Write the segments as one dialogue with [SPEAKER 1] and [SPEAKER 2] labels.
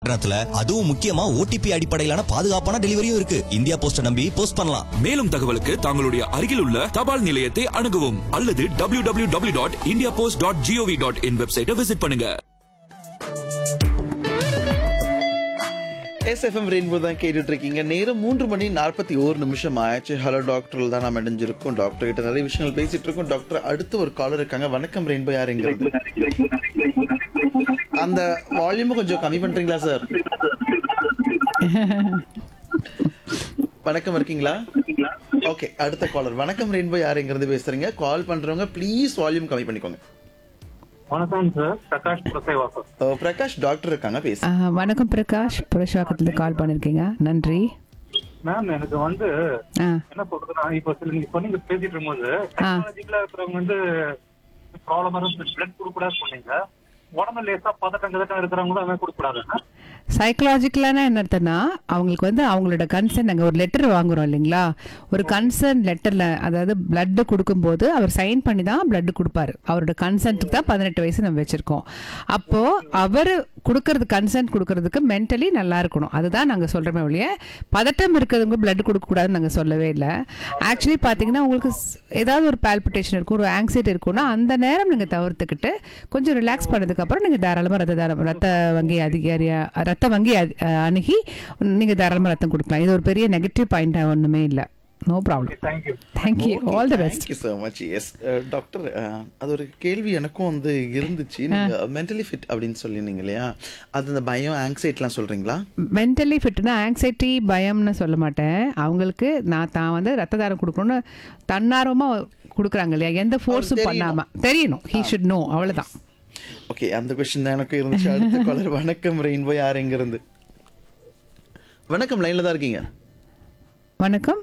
[SPEAKER 1] கட்டணத்துல அதுவும் முக்கியமா ஓடிபி அடிப்படையிலான பாதுகாப்பான டெலிவரியும் இருக்கு இந்தியா போஸ்ட நம்பி போஸ்ட் பண்ணலாம்
[SPEAKER 2] மேலும் தகவலுக்கு தங்களுடைய அருகில் உள்ள தபால் நிலையத்தை அணுகவும் அல்லது W W W dot India post dot G O V dot in வெப்சைட்டை விசிட் பண்ணுங்க
[SPEAKER 3] எஸ்எஃப்எம் ரெயின்போ தான் கேட்டுட்டு இருக்கீங்க நேரம் மூன்று மணி நாற்பத்தி ஓரு நிமிஷம் ஆயிடுச்சு ஹலோ டாக்டர் தான் நம்ம இணைஞ்சிருக்கோம் டாக்டர் கிட்ட நிறைய விஷயங்கள் பேசிட்டு இருக்கோம் டாக்டர் அடுத்து ஒரு காலர் இருக்காங்க வணக்கம் ரெயின்போ யாருங்கிறது அந்த வால்யூம் கொஞ்சம் கம்மி பண்றீங்களா சார் வணக்கம் இருக்கீங்களா ஓகே அடுத்த காலர் வணக்கம் ரெயின்போ யாருங்கிறது பேசுறீங்க கால் பண்றவங்க ப்ளீஸ் வால்யூம் கம்மி பண்ணிக்கோங்க
[SPEAKER 4] வணக்கம் சார் பிரகாஷ் பிரசேவாசர்
[SPEAKER 3] அஹ், பிரகாஷ் டாக்டர் இருக்காங்க பேசு
[SPEAKER 5] ஆ, வணக்கம் பிரகாஷ் புரஷாக்கத்துல கால் பண்ணிருக்கீங்க நன்றி
[SPEAKER 4] மேம் எனக்கு வந்து
[SPEAKER 5] ஆ
[SPEAKER 4] என்ன சொல்றதுன்னா இப்போ சில இப்போ நீங்க பேசிட்டு இருக்கும்போது டெக்னாலஜிக்கலா இருக்கிறவங்க வந்து ப்ராப்ளம் வரும் பிளட் கொடுக்கூடாது சொன்னீங்க உடம்பு லேசா பதட்டம் கதட்டம் இருக்கிறவங்களும் அவன் கொடுக்கூடாது
[SPEAKER 5] சைக்கலாஜிக்கலான என்ன அர்த்தம்னா அவங்களுக்கு வந்து அவங்களோட கன்சர்ன் நாங்கள் ஒரு லெட்டர் வாங்குறோம் இல்லைங்களா ஒரு கன்சர்ன் லெட்டரில் அதாவது பிளட்டு கொடுக்கும்போது அவர் சைன் பண்ணி தான் பிளட் கொடுப்பாரு அவரோட கன்சென்ட்டுக்கு தான் பதினெட்டு வயசு நம்ம வச்சிருக்கோம் அப்போ அவர் கொடுக்கறது கன்சென்ட் கொடுக்கறதுக்கு மென்டலி நல்லா இருக்கணும் அதுதான் நாங்கள் சொல்கிறோமே ஒழிய பதட்டம் இருக்கிறவங்க பிளட் கொடுக்கக்கூடாதுன்னு நாங்கள் சொல்லவே இல்லை ஆக்சுவலி பார்த்தீங்கன்னா உங்களுக்கு ஸ்- ஏதாவது ஒரு பால்பிட்டேஷன் இருக்கும் ஒரு ஆங்ஸைட்டி இருக்கும்னா அந்த நேரம் நீங்கள் தவிர்த்துக்கிட்டு கொஞ்சம் ரிலாக்ஸ் பண்ணதுக்கப்புறம் நீங்கள் தாராளமாக ரத்த தாரம் ரத்த வங்கி அதிகாரியா ரத்த வங்கி அ- அஹ் அணுகி நீங்கள் தாராளமாக ரத்தம் கொடுக்கலாம் இது ஒரு பெரிய நெகட்டிவ் பாயிண்ட் ஒன்றுமே இல்லை no problem
[SPEAKER 4] thank you
[SPEAKER 5] thank you all the best
[SPEAKER 3] thank you so much yes doctor அது ஒரு கேள்வி எனக்கும் வந்து இருந்துச்சு நீங்க மென்டலி ஃபிட் அப்படின்னு சொல்லியிருந்தீங்க இல்லையா அது இந்த பயம் ஆங்ஸைட்லாம் சொல்றீங்களா
[SPEAKER 5] மென்டலி ஃபிட்னா ஆங்ஸைட்டி பயம்னு சொல்ல மாட்டேன் அவங்களுக்கு நான் தான் வந்து ரத்த தாரம் கொடுக்கணும்னு தன்னார்வமாக கொடுக்குறாங்க இல்லையா எந்த ஃபோர்ஸும் பண்ணாமல் தெரியணும் ஹீ ஷுட் நோ அவ்வளோதான்
[SPEAKER 3] ஓகே அந்த கொஸ்டின் தான் எனக்கு இருந்துச்சு அடுத்த காலர் வணக்கம் ரெயின்போ யார் எங்க இருந்து வணக்கம் லைன்ல தான் இருக்கீங்க
[SPEAKER 5] வணக்கம்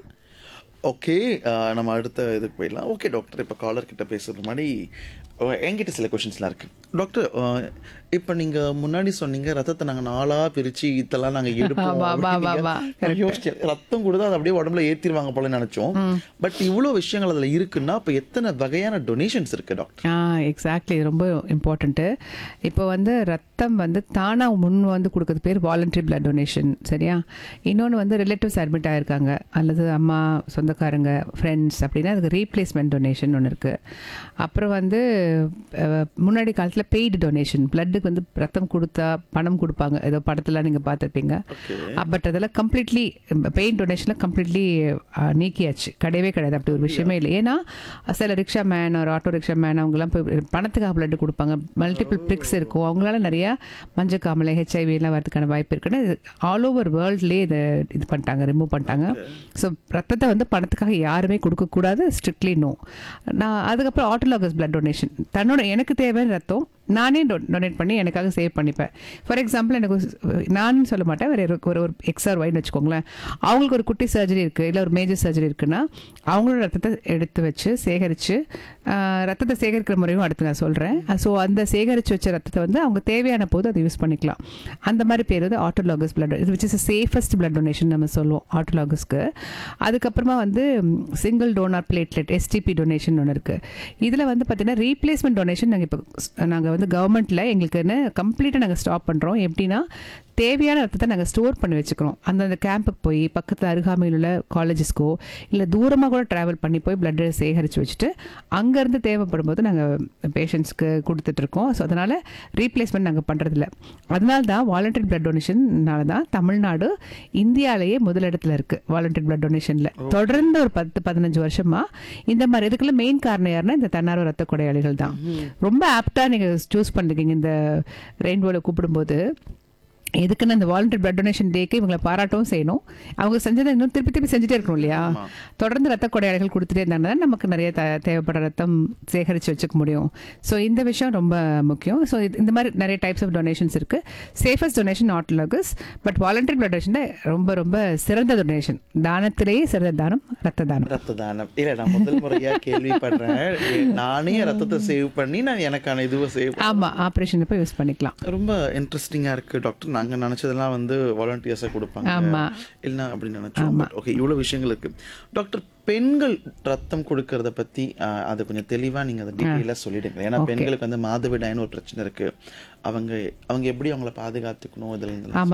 [SPEAKER 3] ஓகே நம்ம அடுத்த இதுக்கு போயிடலாம் ஓகே டாக்டர் இப்போ காலர் கிட்ட பேசுறது முன்னாடி அஹ், என்கிட்ட சில கொஷின்ஸ்லாம் இருக்கு டாக்டர் இப்போ நீங்க முன்னாடி சொன்னீங்க ரத்தத்தை நாங்க நாளா பிரிச்சு இதெல்லாம் நாங்க எடுப்போம்
[SPEAKER 5] வா, வா, வா, வா.
[SPEAKER 3] அப்படின்னு நான் யோசிச்சேன் ரத்தம் கூட அதை அப்படியே உடம்புல ஏத்திருவாங்க போல நினைச்சோம் பட் இவ்வளோ விஷயங்கள் அதுல இருக்குன்னா அப்போ எத்தனை வகையான டொனேஷன்ஸ் இருக்கு டாக்டர்
[SPEAKER 5] ஆ எக்ஸாக்ட்லி ரொம்ப இம்பார்ட்டண்ட்டு இப்போ வந்து ரத்தம் வந்து தானாக முன் வந்து கொடுக்கறது பேர் வாலண்டரி பிளட் டொனேஷன் சரியா இன்னொன்று வந்து ரிலேட்டிவ்ஸ் அட்மிட் ஆயிருக்காங்க அல்லது அம்மா சொந்தக்காரங்க ஃப்ரெண்ட்ஸ் அப்படின்னா அதுக்கு ரீப்ளேஸ்மெண்ட் டொனேஷன் ஒன்று இருக்குது அப்புறம் வந்து அஹ், முன்னாடி காலத்தில் பெய்டு டொனேஷன் பிளட்டுக்கு வந்து ரத்தம் கொடுத்தா பணம் கொடுப்பாங்க ஏதோ படத்தில் நீங்கள் பார்த்துருப்பீங்க பட் அதெல்லாம் கம்ப்ளீட்லி பெயின் டொனேஷனில் கம்ப்ளீட்லி நீக்கியாச்சு கிடையவே கிடையாது அப்படி ஒரு விஷயமே இல்லை ஏன்னா சில ரிக்ஷா மேன் ஒரு ஆட்டோ ரிக்ஷா மேன் அவங்கெல்லாம் போய் பணத்துக்காக பிளட் கொடுப்பாங்க மல்டிபிள் பிரிக்ஸ் இருக்கும் அவங்களால நிறையா மஞ்சக்காமலை ஹெச்ஐவி எல்லாம் வரதுக்கான வாய்ப்பு இருக்குன்னு ஆல் ஓவர் வேர்ல்ட்லேயே இதை இது பண்ணிட்டாங்க ரிமூவ் பண்ணிட்டாங்க ஸோ ரத்தத்தை வந்து பணத்துக்காக யாருமே கொடுக்கக்கூடாது ஸ்ட்ரிக்ட்லி நோ நான் அதுக்கப்புறம் ஆட்டோலாகஸ் பிளட் டொனேஷன் தன்னோட எனக்கு தேவையான ரத்தம் நானே டொனேட் பண்ணி எனக்காக சேவ் பண்ணிப்பேன் ஃபார் எக்ஸாம்பிள் எனக்கு ஒரு- நான் சொல்ல மாட்டேன் வேறு ஒரு ஒரு எக்ஸ்ஆர் ஒய்னு வச்சுக்கோங்களேன் அவங்களுக்கு ஒரு குட்டி சர்ஜரி இருக்குது இல்லை ஒரு மேஜர் சர்ஜரி இருக்குன்னா அவங்களோட ரத்தத்தை எடுத்து வச்சு சேகரித்து ரத்தத்தை சேகரிக்கிற முறையும் அடுத்து நான் சொல்கிறேன் ஸோ அந்த சேகரித்து வச்ச ரத்தத்தை வந்து அவங்க தேவையான போது அதை யூஸ் பண்ணிக்கலாம் அந்த மாதிரி பேர் வந்து ஆட்டோலாகஸ் பிளட் இது which is safest blood donation நம்ம சொல்லுவோம் ஆட்டோலாகஸ்க்கு அதுக்கப்புறமா வந்து single donor platelet SDP donation ஒன்று இருக்குது இதில் வந்து பார்த்தீங்கன்னா ரீப்ளேஸ்மெண்ட் டொனேஷன் நாங்கள் இப்போ நாங்கள் வந்து கவர்மெண்ட்டில் எங்களுக்குன்னு கம்ப்ளீட்டாக நாங்கள் ஸ்டாப் பண்ணுறோம் எப்படின்னா தேவையான ரத்தத்தை நாங்கள் ஸ்டோர் பண்ணி வச்சுக்கிறோம் அந்தந்த கேம்புக்கு போய் பக்கத்தில் அருகாமையில் உள்ள காலேஜஸ்க்கோ இல்லை தூரமாக கூட ட்ராவல் பண்ணி போய் பிளட்டை சேகரித்து வச்சுட்டு அங்கேருந்து தேவைப்படும் போது நாங்கள் பேஷண்ட்ஸ்க்கு கொடுத்துட்ருக்கோம் ஸோ அதனால் ரீப்ளேஸ்மெண்ட் நாங்கள் பண்ணுறதில்ல அதனால தான் வாலண்டரி பிளட் டொனேஷன்னால தான் தமிழ்நாடு இந்தியாவிலேயே முதலிடத்துல இருக்குது வாலண்டரி பிளட் டொனேஷனில் தொடர்ந்து ஒரு பத்து பதினஞ்சு வருஷமாக இந்த மாதிரி இதுக்கெல்லாம் மெயின் காரணம் யாருன்னா இந்த தன்னார்வ ரத்த கொடையாளிகள் தான் ரொம்ப ஆப்டாக நீங்கள் சூஸ் பண்ணிருக்கீங்க இந்த ரெயின்போவில் கூப்பிடும்போது எதுக்குன்னு அந்த வாலண்டரி பிளட் டொனேஷன் டேக்கு இவங்களை பாராட்டவும் செய்யணும் அவங்க செஞ்சதை இன்னும் திருப்பி திருப்பி செஞ்சுட்டே இருக்கணும் இல்லையா தொடர்ந்து ரத்த கொடையாளிகள் கொடுத்துட்டே இருந்தாங்கன்னா தான் நமக்கு நிறைய த தேவைப்படுற ரத்தம் சேகரித்து வச்சுக்க முடியும் ஸோ இந்த விஷயம் ரொம்ப முக்கியம் ஸோ இந்த மாதிரி நிறைய டைப்ஸ் ஆஃப் டொனேஷன்ஸ் இருக்குது safest donation autologous but voluntary blood donation ரொம்ப ரொம்ப சிறந்த டொனேஷன் தானத்திலேயே சிறந்த தானம் ரத்த தானம்
[SPEAKER 3] ரத்த தானம் இல்ல நான் முதல் முறையா கேள்விப்படுறேன் நானே ரத்தத்தை சேவ் பண்ணி நான் எனக்கான இதுவை சேவ்
[SPEAKER 5] ஆமாம் ஆப்ரேஷன் இப்போ யூஸ் பண்ணிக்கலாம்
[SPEAKER 3] ரொம்ப இன்ட்ரெஸ்டிங்கா இருக்கு டாக்டர் நாங்க நினைச்சதெல்லாம் வந்து வாலண்டியர்ஸா கொடுப்பாங்க
[SPEAKER 5] ஆமா.
[SPEAKER 3] இல்ல அப்படின்னு நினைச்சோம் ஓகே இவ்வளவு விஷயங்கள் இருக்கு டாக்டர் பெண்கள் ரத்தம் கொடுக்கறத பத்தி ஆஹ், அது கொஞ்சம் தெளிவா நீங்க அதை டீட்டெயிலா சொல்லிடுங்க ஏன்னா பெண்களுக்கு வந்து மாதவிடாயின்னு ஒரு பிரச்சனை இருக்கு அவங்க அவங்க எப்படி அவங்கள பாதுகாத்துக்கணும் இதுல இதெல்லாம்
[SPEAKER 5] ஆமா